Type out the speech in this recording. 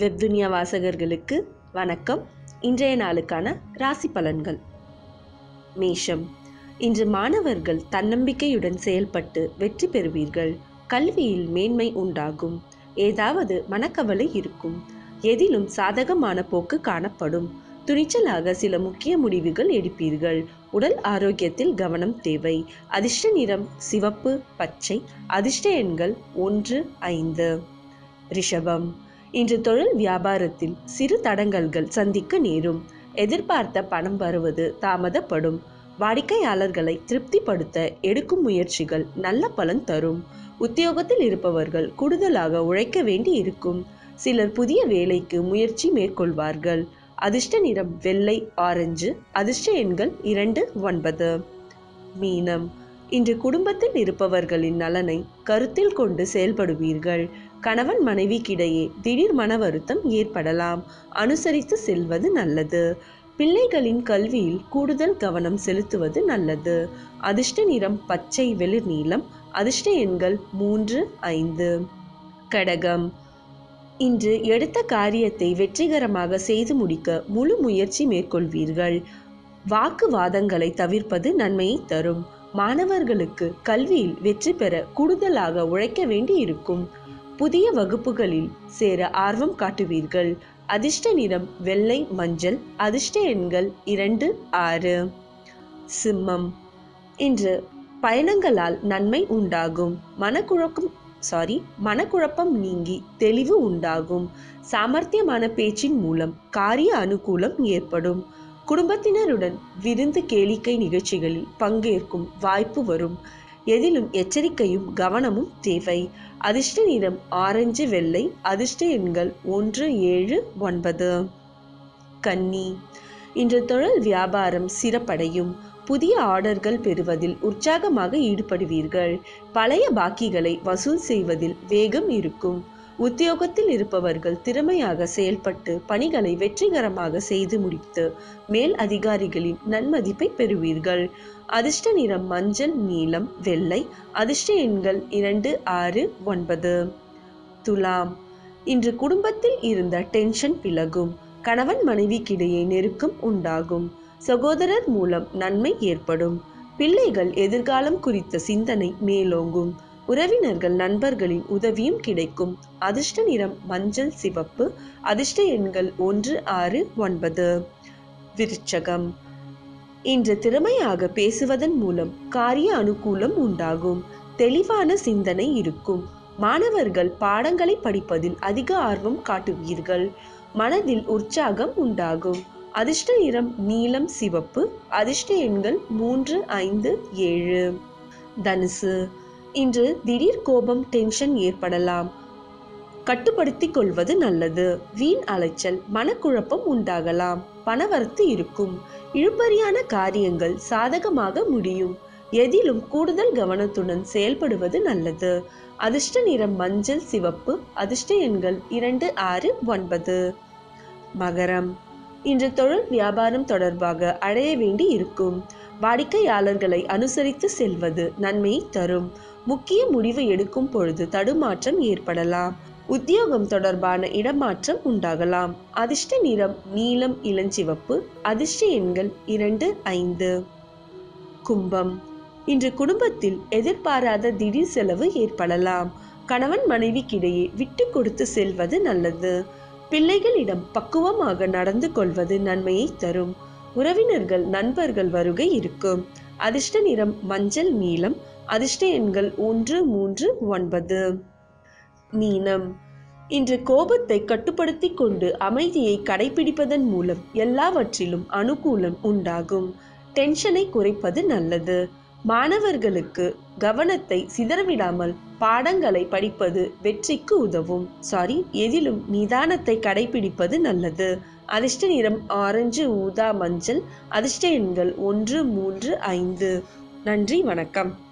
வெப்துனியா வாசகர்களுக்கு வணக்கம் இன்றைய நாளுக்கான ராசி பலன்கள் மேஷம் இன்று மாணவர்கள் தன்னம்பிக்கையுடன் செயல்பட்டு வெற்றி பெறுவீர்கள் கல்வியில் மேன்மை உண்டாகும் ஏதாவது மனக்கவலை இருக்கும் எதிலும் சாதகமான போக்கு காணப்படும் துணிச்சலாக சில முக்கிய முடிவுகள் எடுப்பீர்கள் உடல் ஆரோக்கியத்தில் கவனம் தேவை அதிர்ஷ்ட நிறம் சிவப்பு பச்சை அதிர்ஷ்ட எண்கள் ஒன்று ஐந்து ரிஷபம் இன்று தொழில் வியாபாரத்தில் சிறு தடங்கல்கள் சந்திக்க நேரும் எதிர்பார்த்த பணம் வருவது தாமதப்படும் வாடிக்கையாளர்களை திருப்திப்படுத்த எடுக்கும் முயற்சிகள் நல்ல பலன் தரும் உத்தியோகத்தில் இருப்பவர்கள் கூடுதலாக உழைக்க வேண்டி இருக்கும் சிலர் புதிய வேலைக்கு முயற்சி மேற்கொள்வார்கள் அதிர்ஷ்ட நிறம் வெள்ளை ஆரஞ்சு அதிர்ஷ்ட எண்கள் இரண்டு ஒன்பது மீனம் இன்று குடும்பத்தில் இருப்பவர்களின் நலனை கருத்தில் கொண்டு செயல்படுவீர்கள் கணவன் மனைவிக்கிடையே திடீர் மன வருத்தம் ஏற்படலாம் அனுசரித்து செல்வது நல்லது பிள்ளைகளின் கல்வியில் கூடுதல் கவனம் செலுத்துவது நல்லது அதிர்ஷ்ட நிறம் பச்சை வெளிர் நீலம் அதிர்ஷ்ட எண்கள் மூன்று ஐந்து கடகம் இன்று எடுத்த காரியத்தை வெற்றிகரமாக செய்து முடிக்க முழு முயற்சி மேற்கொள்வீர்கள் வாக்குவாதங்களை தவிர்ப்பது நன்மையை தரும் மாணவர்களுக்கு கல்வியில் வெற்றி பெற கூடுதலாக உழைக்க வேண்டி இருக்கும் புதிய வகுப்புகளில் சேர ஆர்வம் காட்டுவீர்கள் அதிர்ஷ்ட நிறம் வெள்ளை மஞ்சள் அதிர்ஷ்ட எண்கள் இரண்டு ஆறு சிம்மம் இன்று பயணங்களால் நன்மை உண்டாகும் மனக்குழக்கம் சாரி மனக்குழப்பம் நீங்கி தெளிவு உண்டாகும் சாமர்த்தியமான பேச்சின் மூலம் காரிய அனுகூலம் ஏற்படும் குடும்பத்தினருடன் விருந்து கேளிக்கை நிகழ்ச்சிகளில் பங்கேற்கும் வாய்ப்பு வரும் எதிலும் எச்சரிக்கையும் கவனமும் தேவை அதிர்ஷ்ட நிறம் ஆரஞ்சு வெள்ளை அதிர்ஷ்ட எண்கள் ஒன்று ஏழு ஒன்பது கன்னி இன்று தொழில் வியாபாரம் சிறப்படையும் புதிய ஆர்டர்கள் பெறுவதில் உற்சாகமாக ஈடுபடுவீர்கள் பழைய பாக்கிகளை வசூல் செய்வதில் வேகம் இருக்கும் உத்தியோகத்தில் இருப்பவர்கள் திறமையாக செயல்பட்டு பணிகளை வெற்றிகரமாக செய்து முடித்து மேல் அதிகாரிகளின் நன்மதிப்பை பெறுவீர்கள் அதிர்ஷ்ட நிறம் மஞ்சள் நீலம் வெள்ளை அதிர்ஷ்ட எண்கள் இரண்டு ஆறு ஒன்பது துலாம் இன்று குடும்பத்தில் இருந்த டென்ஷன் விலகும் கணவன் மனைவிக்கிடையே நெருக்கம் உண்டாகும் சகோதரர் மூலம் நன்மை ஏற்படும் பிள்ளைகள் எதிர்காலம் குறித்த சிந்தனை மேலோங்கும் உறவினர்கள் நண்பர்களின் உதவியும் கிடைக்கும் அதிர்ஷ்ட நிறம் மஞ்சள் சிவப்பு அதிர்ஷ்ட எண்கள் ஒன்று ஆறு ஒன்பது விருச்சகம் இன்று திறமையாக பேசுவதன் மூலம் காரிய அனுகூலம் உண்டாகும் தெளிவான சிந்தனை இருக்கும் மாணவர்கள் பாடங்களை படிப்பதில் அதிக ஆர்வம் காட்டுவீர்கள் மனதில் உற்சாகம் உண்டாகும் அதிர்ஷ்ட நிறம் நீலம் சிவப்பு அதிர்ஷ்ட எண்கள் மூன்று ஐந்து ஏழு தனுசு இன்று திடீர் கோபம் டென்ஷன் ஏற்படலாம் கட்டுப்படுத்திக் கொள்வது நல்லது வீண் அலைச்சல் மனக்குழப்பம் உண்டாகலாம் பணவரத்து இருக்கும் இழுபறியான காரியங்கள் சாதகமாக முடியும் எதிலும் கூடுதல் கவனத்துடன் செயல்படுவது நல்லது அதிர்ஷ்ட நிறம் மஞ்சள் சிவப்பு அதிர்ஷ்ட எண்கள் இரண்டு ஆறு ஒன்பது மகரம் இன்று தொழில் வியாபாரம் தொடர்பாக அடைய வேண்டி இருக்கும் வாடிக்கையாளர்களை அனுசரித்து செல்வது நன்மையை தரும் முக்கிய முடிவு எடுக்கும் பொழுது தடுமாற்றம் ஏற்படலாம் உத்தியோகம் தொடர்பான இடமாற்றம் உண்டாகலாம் அதிர்ஷ்ட நிறம் நீலம் இளஞ்சிவப்பு அதிர்ஷ்ட எண்கள் இரண்டு ஐந்து கும்பம் இன்று குடும்பத்தில் எதிர்பாராத திடீர் செலவு ஏற்படலாம் கணவன் மனைவிக்கிடையே விட்டு கொடுத்து செல்வது நல்லது பிள்ளைகளிடம் பக்குவமாக நடந்து கொள்வது நன்மையை தரும் உறவினர்கள் நண்பர்கள் வருகை இருக்கும் அதிர்ஷ்ட நிறம் மஞ்சள் நீலம் அதிர்ஷ்ட எண்கள் ஒன்று மூன்று ஒன்பது மீனம் இன்று கோபத்தை கட்டுப்படுத்தி கொண்டு அமைதியை கடைபிடிப்பதன் மூலம் எல்லாவற்றிலும் அனுகூலம் உண்டாகும் டென்ஷனை குறைப்பது நல்லது மாணவர்களுக்கு கவனத்தை சிதறவிடாமல் பாடங்களை படிப்பது வெற்றிக்கு உதவும் சாரி எதிலும் நிதானத்தை கடைபிடிப்பது நல்லது அதிர்ஷ்ட நிறம் ஆரஞ்சு ஊதா மஞ்சள் அதிர்ஷ்ட எண்கள் ஒன்று மூன்று ஐந்து நன்றி வணக்கம்